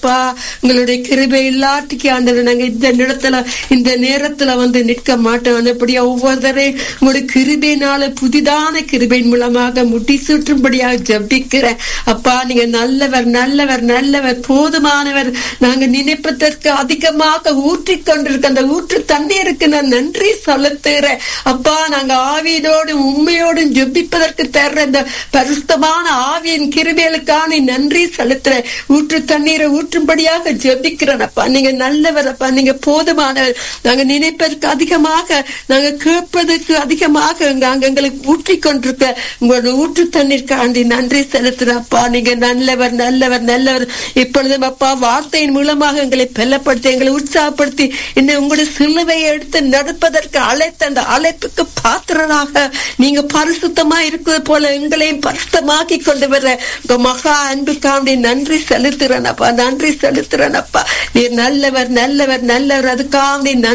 அப்பா உங்களுடைய கிருபை இல்லாட்டிக்கு ஆண்டவர் நாங்க இந்த இடத்துல இந்த நேரத்துல வந்து நிற்க மாட்டோம் அப்படியா ஒவ்வொருத்தரையும் உங்களுடைய கிருபையினால புதிதான கிருபையின் மூலமாக முடி சுற்றும்படியாக ஜபிக்கிறேன் அப்பா நீங்க நல்லவர் நல்லவர் நல்லவர் போதுமானவர் நாங்க நினைப்பதற்கு அதிகமாக ஊற்றி கொண்டிருக்க அந்த ஊற்று தண்ணீருக்கு நான் நன்றி செலுத்துகிறேன் அப்பா நாங்க ஆவியோடும் உண்மையோடும் ஜெபிப்பதற்கு தர்ற இந்த பரிசுத்தமான ஆவியின் கிருபைகளுக்கான நன்றி செலுத்துறேன் ஊற்று தண்ணீரை ஊற்றும்படியாக ஜெபிக்கிறேன் அப்பா நீங்க நல்லவர் அப்பா நீங்க போதுமானவர் நாங்க நினைப்பதற்கு அதிகமாக நாங்க கேட்பதற்கு அதிகமாக நாங்க எங்களுக்கு ஊற்றி கொண்டிருக்க உங்களோட ஊற்று தண்ணீர் காண்டி நன்றி செலுத்துறேன் அப்பா நீங்க நல்லவர் நல்லவர் நல்லவர் இப்பொழுதும் அப்பா வார்த்தையின் மூலமாக எங்களை பெல்லப்படுத்தி எங்களை உற்சாகப்படுத்தி இன்னும் உங்களுடைய சிலுவையை எடுத்து நடப்பதற்கு அழைத்த அந்த அழைப்புக்கு பாத்திரராக நீங்க பரிசுத்தமா இருக்கிறது போல எங்களையும் பரிசுத்தமாக்கி கொண்டு வர உங்க மகா அன்புக்காண்டி நன்றி செலுத்துறேன் அப்பா நன்றி செலுத்துறேன் அப்பா நீர் நல்லவர் நல்லவர் நல்லவர் அதுக்காண்டி நன்றி